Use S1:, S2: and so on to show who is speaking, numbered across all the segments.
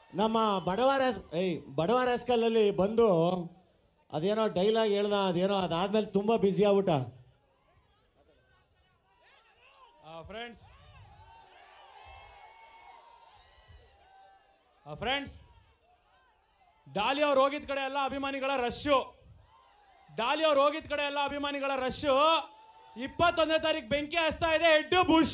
S1: ನಮ್ಮ ಬಡವರ ಏಯ್ ಬಡವರ ಅಲ್ಲಿ ಬಂದು ಅದೇನೋ ಡೈಲಾಗ್ ಹೇಳ್ದ ಅದೇನೋ ಅದಾದ್ಮೇಲೆ ತುಂಬಾ ಬ್ಯುಸಿ ಆಗ್ಬಿಟ್ಟ
S2: ಫ್ರೆಂಡ್ಸ್ ಫ್ರೆಂಡ್ಸ್ ಡಾಲಿ ಅವ್ರು ಹೋಗಿದ ಕಡೆ ಎಲ್ಲ ಅಭಿಮಾನಿಗಳ ರಶ್ಶು ಡಾಲಿ ಅವ್ರು ಹೋಗಿದ ಕಡೆ ಎಲ್ಲ ಅಭಿಮಾನಿಗಳ ರಶ್ಶು ಇಪ್ಪತ್ತೊಂದನೇ ತಾರೀಕು ಬೆಂಕಿ ಹಚ್ತಾ ಇದೆ ಎಡ್ಡು ಬುಷ್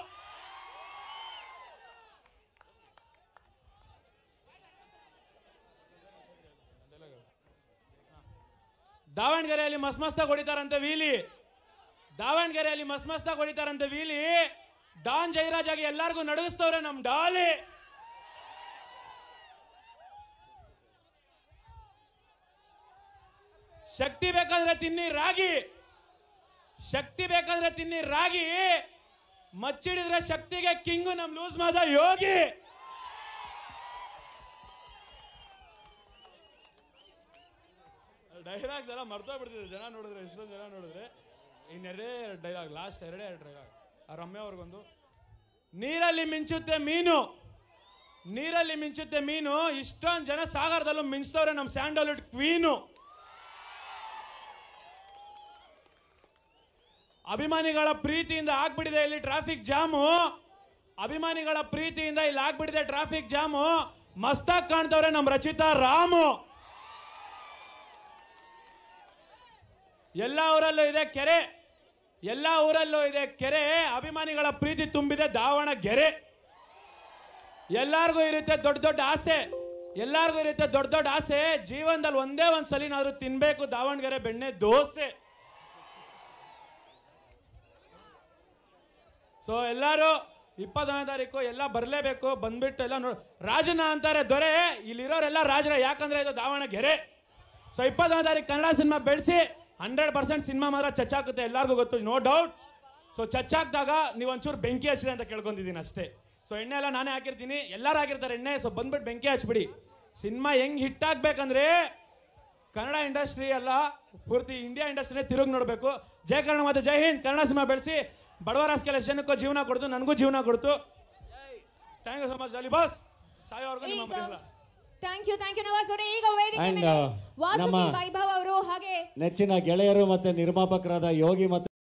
S2: ದಾವಣಗೆರೆಯಲ್ಲಿ ಮಸ್ತ್ ಮಸ್ತಾಗಿ ಹೊಡಿತಾರಂತೆ ವೀಲಿ ದಾವಣಗೆರೆಯಲ್ಲಿ ಮಸ್ತ್ ಮಸ್ತಾಗಿ ಹೊಡಿತಾರಂತೆ ವೀಲಿ ಡಾನ್ ಜೈರಾಜ್ ಆಗಿ ಎಲ್ಲಾರ್ಗು ನಡಗಿಸ್ತವ್ರೆ ನಮ್ ಡಾಲಿ ಶಕ್ತಿ ಬೇಕಂದ್ರೆ ತಿನ್ನಿ ರಾಗಿ ಶಕ್ತಿ ಬೇಕಂದ್ರೆ ತಿನ್ನಿ ರಾಗಿ ಮಚ್ಚಿಡಿದ್ರೆ ಶಕ್ತಿಗೆ ಕಿಂಗು ನಮ್ ಲೂಸ್ ಮಾದ ಯೋಗಿ ಡೈಲಾಗ್ಸ್ ಎಲ್ಲ ಮರ್ತೋಗ್ಬಿಡ್ತಿದೆ ಜನ ನೋಡಿದ್ರೆ ಎಷ್ಟೊಂದು ಜನ ನೋಡಿದ್ರೆ ಇನ್ನೆರಡೇ ಎರಡು ಡೈಲಾಗ್ ಲಾಸ್ಟ್ ಎರಡೇ ಎರಡು ಡೈಲಾಗ್ ಆ ರಮ್ಯ ಅವ್ರಿಗೊಂದು ನೀರಲ್ಲಿ ಮಿಂಚುತ್ತೆ ಮೀನು ನೀರಲ್ಲಿ ಮಿಂಚುತ್ತೆ ಮೀನು ಇಷ್ಟೊಂದು ಜನ ಸಾಗರದಲ್ಲೂ ಮಿಂಚ್ತವ್ರೆ ನಮ್ಮ ಸ್ಯಾಂಡಲ್ವುಡ್ ಕ್ವೀನು ಅಭಿಮಾನಿಗಳ ಪ್ರೀತಿಯಿಂದ ಆಗ್ಬಿಟ್ಟಿದೆ ಇಲ್ಲಿ ಟ್ರಾಫಿಕ್ ಜಾಮು ಅಭಿಮಾನಿಗಳ ಪ್ರೀತಿಯಿಂದ ಇಲ್ಲಿ ಆಗ್ಬಿಟ್ಟಿದೆ ಟ್ರಾಫಿಕ್ ಜಾಮು ಮಸ್ತಾಗ್ ಕಾಣ್ತವ್ರೆ ನಮ್ಮ ರಚಿತಾ ರಾಮು ಎಲ್ಲ ಊರಲ್ಲೂ ಇದೆ ಕೆರೆ ಎಲ್ಲ ಊರಲ್ಲೂ ಇದೆ ಕೆರೆ ಅಭಿಮಾನಿಗಳ ಪ್ರೀತಿ ತುಂಬಿದೆ ದಾವಣಗೆರೆ ಎಲ್ಲಾರ್ಗೂ ಇರುತ್ತೆ ದೊಡ್ಡ ದೊಡ್ಡ ಆಸೆ ಎಲ್ಲಾರ್ಗೂ ಇರುತ್ತೆ ದೊಡ್ಡ ದೊಡ್ಡ ಆಸೆ ಜೀವನದಲ್ಲಿ ಒಂದೇ ಒಂದ್ ಸಲಿನಾದ್ರೂ ತಿನ್ಬೇಕು ದಾವಣಗೆರೆ ಬೆಣ್ಣೆ ದೋಸೆ ಸೊ ಎಲ್ಲಾರು ಇಪ್ಪತ್ತೊಂದನೇ ತಾರೀಕು ಎಲ್ಲ ಬರಲೇಬೇಕು ಬಂದ್ಬಿಟ್ಟು ಎಲ್ಲ ನೋಡ್ ರಾಜನ ಅಂತಾರೆ ದೊರೆ ಇಲ್ಲಿರೋರೆಲ್ಲ ರಾಜರ ಯಾಕಂದ್ರೆ ಇದು ದಾವಣಗೆರೆ ಸೊ ಇಪ್ಪತ್ತೊಂದನೇ ತಾರೀಕು ಕನ್ನಡ ಸಿನಿಮಾ ಬೆಳೆಸಿ ಹಂಡ್ರೆಡ್ ಪರ್ಸೆಂಟ್ ಸಿನಿಮಾ ಮಾತ್ರ ಚಚ್ಚಾಕುತ್ತೆ ಎಲ್ಲರಿಗೂ ಗೊತ್ತು ನೋ ಡೌಟ್ ಸೊ ಚಚ್ಚಾಕ್ದಾಗ ನೀವು ಒಂಚೂರು ಬೆಂಕಿ ಹಚ್ಚಿದೆ ಅಂತ ಕೇಳ್ಕೊಂಡಿದ್ದೀನಿ ಅಷ್ಟೇ ಸೊ ಎಣ್ಣೆ ಎಲ್ಲ ನಾನೇ ಹಾಕಿರ್ತೀನಿ ಎಲ್ಲರೂ ಹಾಕಿರ್ತಾರೆ ಎಣ್ಣೆ ಸೊ ಬಂದ್ಬಿಟ್ಟು ಬೆಂಕಿ ಹಚ್ಬಿಡಿ ಸಿನಿಮಾ ಹೆಂಗ್ ಹಿಟ್ ಆಗ್ಬೇಕಂದ್ರೆ ಕನ್ನಡ ಇಂಡಸ್ಟ್ರಿ ಅಲ್ಲ ಪೂರ್ತಿ ಇಂಡಿಯಾ ಇಂಡಸ್ಟ್ರಿನೇ ತಿರುಗಿ ನೋಡಬೇಕು ಜಯ ಕನ್ನಡ ಮತ್ತೆ ಜೈ ಹಿಂದ್ ಕನ್ನಡ ಸಿನಿಮಾ ಬೆಳೆಸಿ ಬಡವರ ಕೆಲ ಜನಕ್ಕೂ ಜೀವನ ಕೊಡ್ತು ನನಗೂ ಜೀವನ ಕೊಡ್ತು thank you so much Ali boss ಸಾಯೋವರೆಗೂ ನಿಮ್ಮ
S3: ಈಗ
S2: ಮಗನಿಲ್ಲ
S3: thank you thank you Nawaz ಅವರೇ ಈಗ ವೇದಿಕೆ
S1: And,
S3: ಮೇಲೆ
S1: uh,
S3: ವಾಸುಕಿ
S1: ನಮ್ಮ-
S3: ವೈಭವ್ ಅವರು ಹಾಗೆ
S1: ನೆಚ್ಚಿನ ಗೆಳೆಯರು ಮತ್ತೆ ನಿರ್ಮಾಪಕರಾದ ಯೋಗಿ ಮತ್ತೆ